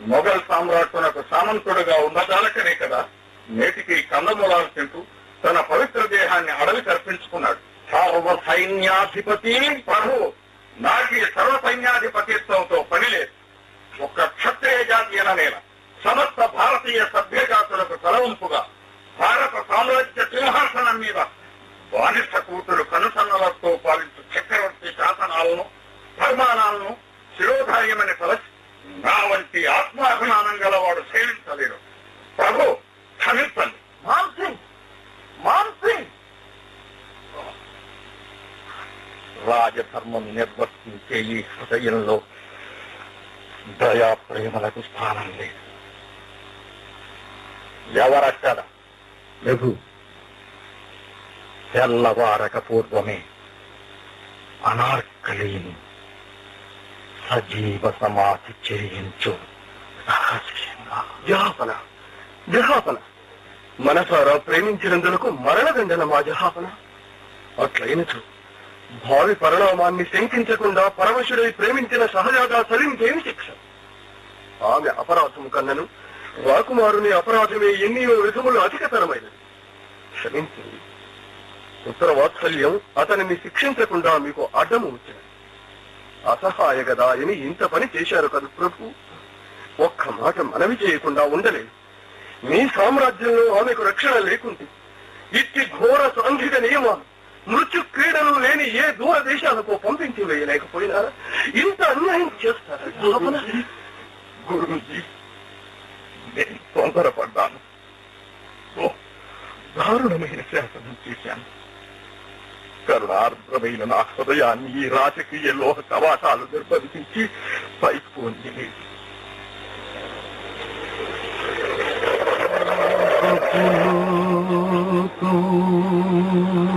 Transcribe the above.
మొఘల్ సామ్రాట్టునకు సామంతుడుగా ఉన్నదాలకనే కదా నేటికి కందమూలాలు తింటూ తన పవిత్ర దేహాన్ని అడవికి అర్పించుకున్నాడు సర్వ సైన్యాధిపతి ప్రభు నాకు ఈ సర్వ సైన్యాధిపతిత్వంతో పని లేదు ఒక్క క్షత్రియ జాతి నేల సమస్త భారతీయ సభ్య జాతులకు తలవంపుగా భారత సామ్రాజ్య సింహాసనం మీద బానిస కూతురు కనుసన్నలతో పాలించు చక్రవర్తి శాసనాలను పరిమాణాలను శిరోధార్యమని తలచి నా వంటి ఆత్మాభిమానం గలవాడు సేవించలేడు ప్రభు క్షమించండి మాన్ సింగ్ మాన్ సింగ్ రాజధర్మం నిర్వర్తించే ఈ హృదయంలో దయా ప్రేమలకు స్థానం లేదు ఎవరక్కడ ప్రభు తెల్లవారక పూర్వమే అనార్కలిని సజీవ సమాధి చేయించు రహస్యంగా జహాపన జహాపన మనసారా ప్రేమించినందులకు మరణదండన మా జహాపన అట్లయినచు భావి పరిణామాన్ని శంకించకుండా పరమశుడై ప్రేమించిన సహజాగా సలింకేమి శిక్ష ఆమె అపరాధము కన్నను రాకుమారుని అపరాధమే ఎన్నో విధములు అధికతరమైనది క్షమించింది ఉత్తర వాత్సల్యం అతనిని శిక్షించకుండా మీకు అడ్డము వచ్చినది అసహాయ గదా అని ఇంత పని చేశారు కదా ప్రభు ఒక్క మాట మనవి చేయకుండా ఉండలేదు మీ సామ్రాజ్యంలో ఆమెకు రక్షణ లేకుంటే ఇట్టి ఘోర సాంఘిక నియమాలు మృత్యు క్రీడలు లేని ఏ దూర దేశాలకు పంపించి వేయలేకపోయినా ఇంత అన్యాయం చేస్తారా భావన? గురుజీ నేను తొందరపడ్డాను ఓ దారుణమైన శాసనం చేశాను కరుణార్ద్రమైన నా హృదయాన్ని ఈ రాజకీయ లోహ కవాటాలు నిర్బంధించి పైకి పొంది Thank you.